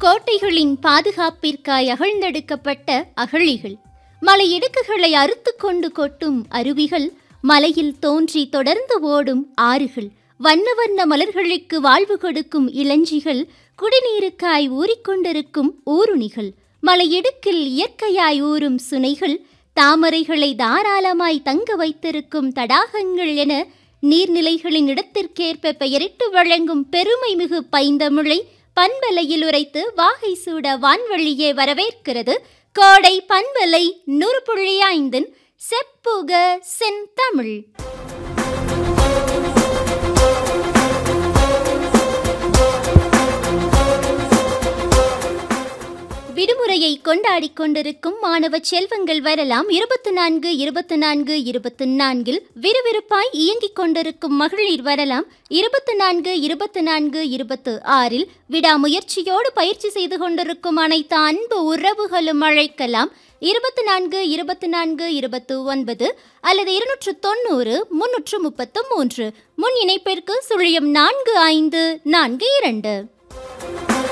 கோட்டைகளின் பாதுகாப்பிற்காய் அகழ்ந்தெடுக்கப்பட்ட அகழிகள் மலையிடுக்குகளை அறுத்துக் கொண்டு கொட்டும் அருவிகள் மலையில் தோன்றி தொடர்ந்து ஓடும் ஆறுகள் வண்ண வண்ண மலர்களுக்கு வாழ்வு கொடுக்கும் இளஞ்சிகள் குடிநீருக்காய் ஊறிக்கொண்டிருக்கும் ஊருணிகள் மலையிடுக்கில் இயற்கையாய் ஊறும் சுனைகள் தாமரைகளை தாராளமாய் தங்க வைத்திருக்கும் தடாகங்கள் என நீர்நிலைகளின் இடத்திற்கேற்ப பெயரிட்டு வழங்கும் பெருமை மிகு பைந்தமிழை பண்பலையில் உரைத்து வாகை சூட வான்வழியே வரவேற்கிறது கோடை பண்பலை நூறு புள்ளி ஐந்தின் செப்புக செந்தமிழ் விடுமுறையை கொண்டாடிக் கொண்டிருக்கும் மாணவ செல்வங்கள் வரலாம் இருபத்தி நான்கு இருபத்தி நான்கு இருபத்தி நான்கில் விறுவிறுப்பாய் இயங்கிக் கொண்டிருக்கும் மகளிர் வரலாம் இருபத்தி நான்கு இருபத்தி நான்கு இருபத்து ஆறில் விடாமுயற்சியோடு பயிற்சி செய்து கொண்டிருக்கும் அனைத்து அன்பு உறவுகளும் அழைக்கலாம் இருபத்தி நான்கு இருபத்தி நான்கு இருபத்து ஒன்பது அல்லது இருநூற்று தொண்ணூறு முன்னூற்று முப்பத்து மூன்று முன் இணைப்பிற்கு சுழியம் நான்கு ஐந்து நான்கு இரண்டு